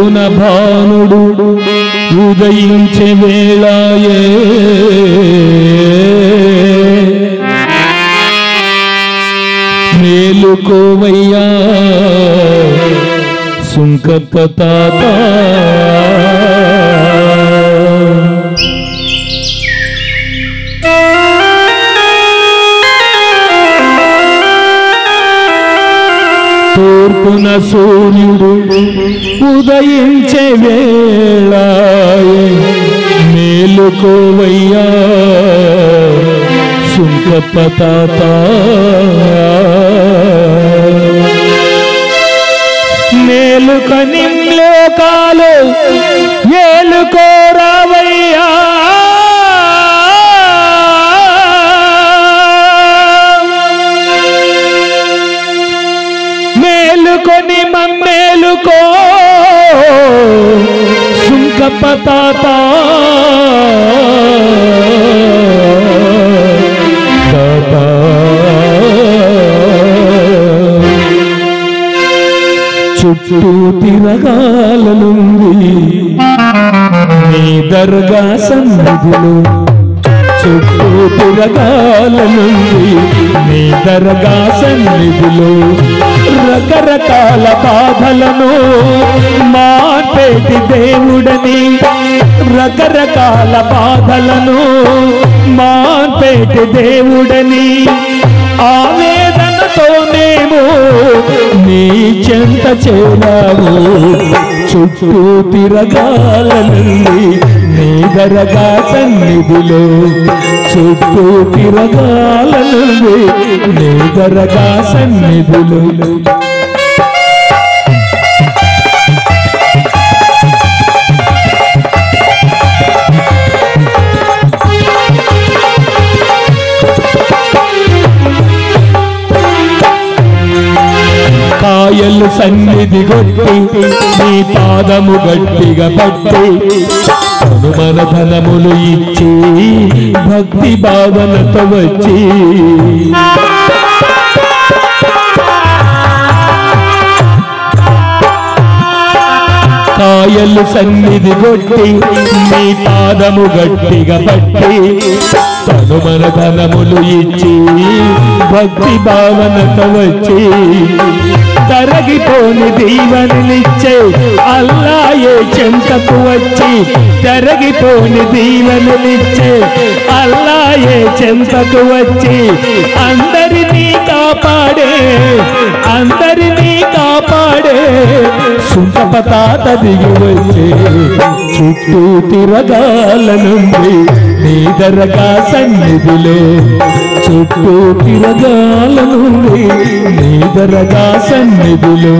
తూర్పున భానుడు ఉదయించే వేళాయే మేలుకోవయ్యా సుంకప్ప తాత తూర్పున సూర్యుడు ఉదయించే వేళ మేలుకోవయ్యా సుంకప్ప తాత మేలుకని లోకాలు ఏలుకోరావయ్యా మేలుకొని మమ్మేలుకో సుంకప్ప తాత చుట్టూ తిరగాలనుంది నీ దర్గా సన్నిధిలో చుట్టూ తిరగాలనుంది నీ దర్గా సన్నిధిలో రకరకాల బాధలను మాపేటి దేవుడని రకరకాల బాధలను మాపేటి దేవుడని ఆవేదనతోనేమో నీ చెంత చేరావు చుట్టూ తిరగాలనుంది నీ దరగా సన్నిధిలో చుట్టూ తిరగాలనుంది నీ దరగా సన్నిధిలో కాయలు సన్నిధి కొట్టి నీ పాదము గట్టిగా పట్టి మన ధనములు ఇచ్చి భక్తి భావనతో వచ్చి కాయలు సన్నిధి కొట్టి నీ పాదము గట్టిగా పట్టి తను మన ధనములు ఇచ్చి భక్తి భావనతో వచ్చి తరగిపోని దీవెనలిచ్చే అల్లాయే చెంతకు వచ్చి తరగిపోని దీవెనలిచ్చే అల్లాయే చెంతకు వచ్చి అందరినీ కాపాడే అందరినీ కాపాడే సుంకపతాత దిగి వచ్చే చుట్టూ తిరగాలనుంది నీ దరగా సన్నిధిలో చుట్టూ తిరగాలనుంది నీ దరగా సన్నిధిలో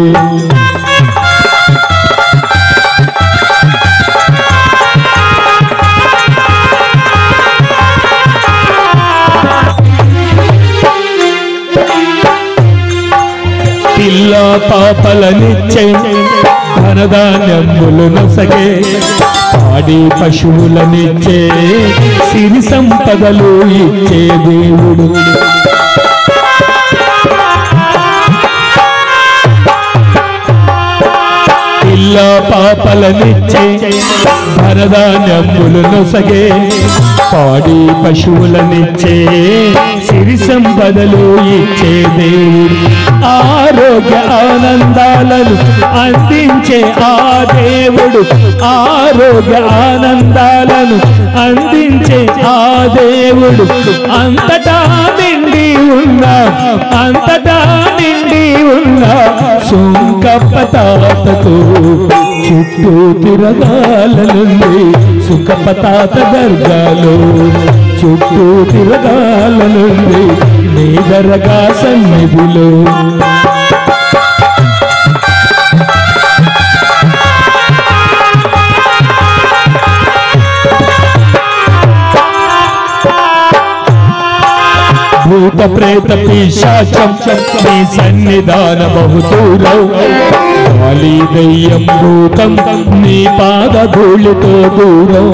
పిల్ల పాపలనిచ్చే ధనధాన్యములు నొసగే పాడి పశువులనిచ్చే సిరి సంపదలు ఇచ్చే దేవుడు పిల్ల పాపలనిచ్చే ధనధాన్యములు నొసగే పాడి పశువులనిచ్చే సిరి సంపదలు ఇచ్చే దేవుడు ఆరోగ్య ఆనందాలను అందించే ఆ దేవుడు ఆరోగ్య ఆనందాలను అందించే ఆ దేవుడు అంతటా నిండి ఉన్న అంతటా నిండి ఉన్న సుంకప్ప తాతకు చుట్టూ తిరగాలనుంది సుఖప తాత దర్గాలో చుట్టూ తిరగాలనుంది నీ దరగా సన్నిధిలో భూత ప్రేత పిశాచం నీ సన్నిధాన బహుదూరం గాలి దయ్యం భూతం నీ పాద ధూళితో దూరం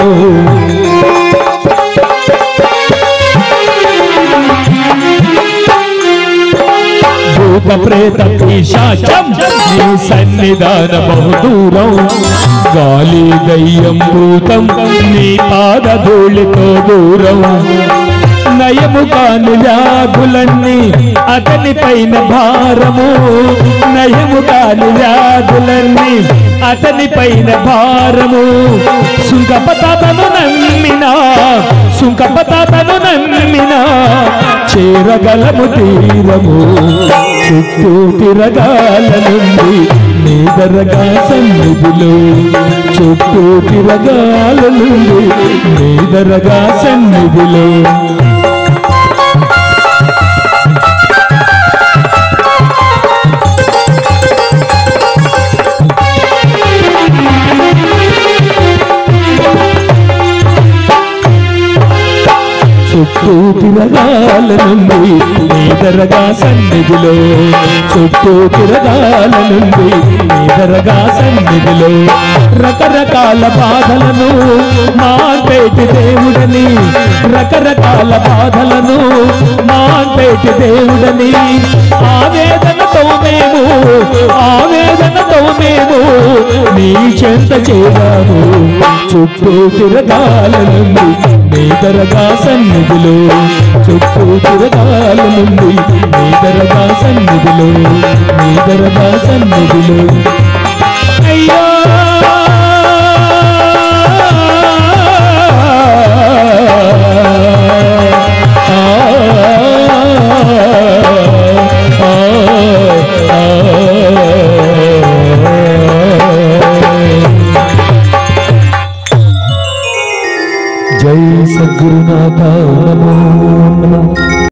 భూత భూత ప్రేత పిశాచం నీ సన్నిధాన బహుదూరం గాలి దయ్యం భూతం నీ పాదధూళితో దూరం నయము కాని వ్యాధులన్నీ అతని పైన భారము నయము కాని వ్యాధులన్నీ అతని పైన భారము సుంకపతను నమ్మినా సుంకపతను నమ్మినా చేరగలము తీరము చుట్టూ తిరగాల నుండి నీదరగా సన్నిధిలో చుట్టూ తిరగాల నుండి నీదరగా సన్నిధిలో చుట్టూ తిరగాల నుండి నీదరగా సన్నిధిలో చుట్టూ తిరగాల నుండి నీదరగా సన్నిధిలో రకరకాల బాధలను మాపేటి దేవుడని రకరకాల బాధలను మాపేటి దేవుడని ఆవేదనతో మేము ఆవేదనతో మేము నీ చెంత చేరాము చుట్టూ తిరగాల నుండి నీదరగా సన్నిధిలో చుట్టూ తిరగాల నుండి నీదరగా సన్నిధిలో నీదరగా సన్నిధిలో అయ్యో జై సద్గురునాథ నమో నమః